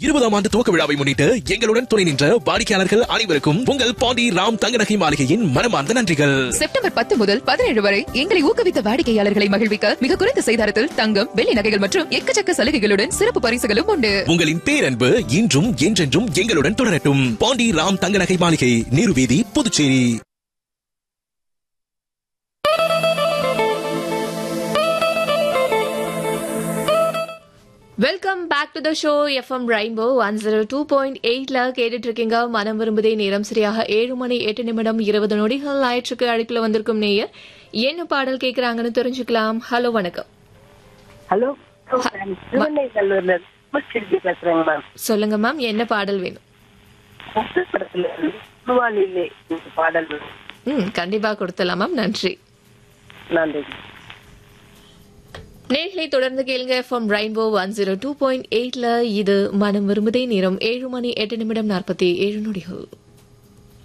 இருபதாம் ஆண்டு துவக்க விழாவை முன்னிட்டு எங்களுடன் துணை நின்ற வாடிக்கையாளர்கள் அனைவருக்கும் உங்கள் பாண்டி ராம் தங்க நகை மாளிகையின் மனமார்ந்த நன்றிகள் செப்டம்பர் பத்து முதல் பதினேழு வரை எங்களை ஊக்குவித்த வாடிக்கையாளர்களை மகிழ்விக்க மிக குறைந்த செய்தாரத்தில் தங்கம் வெள்ளி நகைகள் மற்றும் எக்கச்சக்க சலுகைகளுடன் சிறப்பு பரிசுகளும் உண்டு உங்களின் பேரன்பு இன்றும் என்றென்றும் எங்களுடன் தொடரட்டும் பாண்டி ராம் தங்க நகை மாளிகை நீருவீதி Puducherry welcome back to the show FM rainbow one zero two point எயிட்ல கேட்டுட்டு இருக்கீங்க மனம் விரும்புதே நேரம் சரியாக ஏழு மணி எட்டு நிமிடம் இருபது நொடிகள் ஆயிற்றுக்கு அழைப்புல வந்திருக்கும் நேயர் என்ன பாடல் கேக்குறாங்கன்னு தெரிஞ்சுக்கலாம் ஹலோ வணக்கம் ஹலோ மேம் திருவண்ணைக்கல்லூர்ல முஸ்லிம் பேசுறேங்க மேம் சொல்லுங்க மேம் என்ன பாடல் வேணும் புது படத்துல இருந்து திருவாலிலே இந்த பாடல் வேணும். ம் கண்டிப்பா கொடுத்துடலாம் மேம் நன்றி நன்றி நேர்களை தொடர்ந்து கேளுங்க FM rainbow one zero two point எயிட்ல இது மனம் விரும்புதே நேரம் ஏழு மணி எட்டு நிமிடம் நாற்பத்தி ஏழு நொடிகள்